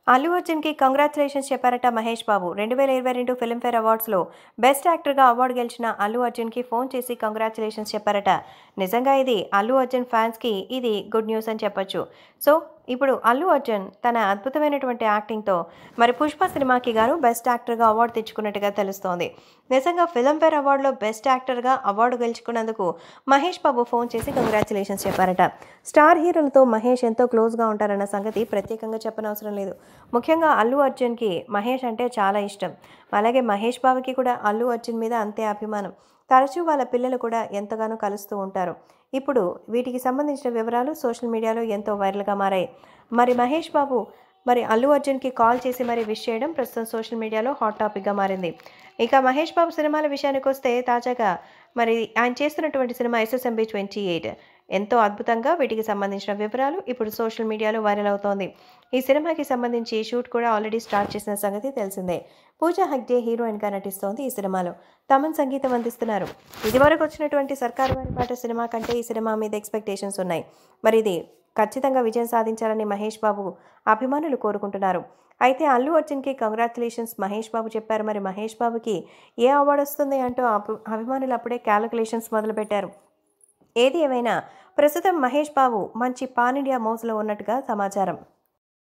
అల్లు అర్జున్కి కంగ్రాచులేషన్స్ చెప్పారట మహేష్ బాబు రెండు వేల ఇరవై రెండు ఫిల్మ్ఫేర్ అవార్డ్స్లో బెస్ట్ యాక్టర్గా అవార్డు గెలిచిన అల్లు అర్జున్కి ఫోన్ చేసి కంగ్రాచులేషన్స్ చెప్పారట నిజంగా ఇది అల్లు అర్జున్ ఫ్యాన్స్కి ఇది గుడ్ న్యూస్ అని చెప్పొచ్చు సో ఇప్పుడు అల్లు అర్జున్ తన అద్భుతమైనటువంటి యాక్టింగ్తో మరి పుష్ప సినిమాకి గాను బెస్ట్ యాక్టర్గా అవార్డు తెచ్చుకున్నట్టుగా తెలుస్తోంది నిజంగా ఫిల్మ్ఫేర్ అవార్డులో బెస్ట్ యాక్టర్గా అవార్డు గెలుచుకున్నందుకు మహేష్ బాబు ఫోన్ చేసి కంగ్రాచులేషన్స్ చెప్పారట స్టార్ హీరోలతో మహేష్ ఎంతో క్లోజ్గా ఉంటారన్న సంగతి ప్రత్యేకంగా చెప్పనవసరం లేదు ముఖ్యంగా అల్లు అర్జున్కి మహేష్ అంటే చాలా ఇష్టం అలాగే మహేష్ బాబుకి కూడా అల్లు అర్జున్ మీద అంతే అభిమానం తరచూ వాళ్ళ పిల్లలు కూడా ఎంతగానో కలుస్తూ ఉంటారు ఇప్పుడు వీటికి సంబంధించిన వివరాలు సోషల్ మీడియాలో ఎంతో వైరల్గా మారాయి మరి మహేష్ బాబు మరి అల్లు అర్జున్కి కాల్ చేసి మరి విష్ చేయడం ప్రస్తుతం సోషల్ మీడియాలో హాట్ టాపిక్గా మారింది ఇక మహేష్ బాబు సినిమాల విషయానికి వస్తే తాజాగా మరి ఆయన చేస్తున్నటువంటి సినిమా ఎస్ఎస్ఎంబి ట్వంటీ ఎయిట్ ఎంతో అద్భుతంగా వీటికి సంబంధించిన వివరాలు ఇప్పుడు సోషల్ మీడియాలో వైరల్ అవుతోంది ఈ సినిమాకి సంబంధించి షూట్ కూడా ఆల్రెడీ స్టార్ట్ చేసిన సంగతి తెలిసిందే పూజా హగ్డే హీరోయిన్గా నటిస్తోంది ఈ సినిమాలో తమన్ సంగీతం అందిస్తున్నారు ఇదివరకు వచ్చినటువంటి సర్కారు వారి పాట సినిమా కంటే ఈ సినిమా మీద ఎక్స్పెక్టేషన్స్ ఉన్నాయి మరి ఇది ఖచ్చితంగా విజయం సాధించాలని మహేష్ బాబు అభిమానులు కోరుకుంటున్నారు అయితే అల్లు అర్జున్కి కంగ్రాచులేషన్స్ మహేష్ బాబు చెప్పారు మరి మహేష్ బాబుకి ఏ అవార్డు వస్తుంది అంటూ అభి- అభిమానులు అప్పుడే క్యాలిక్యులేషన్స్ మొదలుపెట్టారు ఏది ఏమైనా ప్రస్తుతం మహేష్ బాబు మంచి పాన్ ఇండియా మోజులో ఉన్నట్టుగా సమాచారం